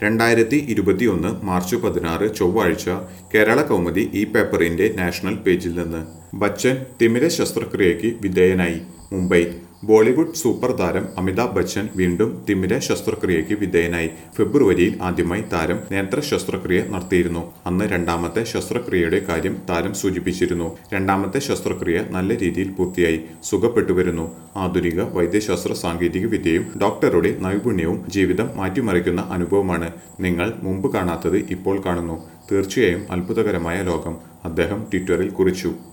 രണ്ടായിരത്തി ഇരുപത്തിയൊന്ന് മാർച്ച് പതിനാറ് ചൊവ്വാഴ്ച കേരള കൗമുദി ഈ പേപ്പറിന്റെ നാഷണൽ പേജിൽ നിന്ന് ബച്ചൻ തിമിര ശസ്ത്രക്രിയയ്ക്ക് വിധേയനായി മുംബൈ ബോളിവുഡ് സൂപ്പർ താരം അമിതാഭ് ബച്ചൻ വീണ്ടും തിമിര ശസ്ത്രക്രിയയ്ക്ക് വിധേയനായി ഫെബ്രുവരിയിൽ ആദ്യമായി താരം നേത്ര ശസ്ത്രക്രിയ നടത്തിയിരുന്നു അന്ന് രണ്ടാമത്തെ ശസ്ത്രക്രിയയുടെ കാര്യം താരം സൂചിപ്പിച്ചിരുന്നു രണ്ടാമത്തെ ശസ്ത്രക്രിയ നല്ല രീതിയിൽ പൂർത്തിയായി സുഖപ്പെട്ടു വരുന്നു ആധുനിക വൈദ്യശാസ്ത്ര സാങ്കേതിക വിദ്യയും ഡോക്ടറുടെ നൈപുണ്യവും ജീവിതം മാറ്റിമറിക്കുന്ന അനുഭവമാണ് നിങ്ങൾ മുമ്പ് കാണാത്തത് ഇപ്പോൾ കാണുന്നു തീർച്ചയായും അത്ഭുതകരമായ ലോകം അദ്ദേഹം ട്വിറ്ററിൽ കുറിച്ചു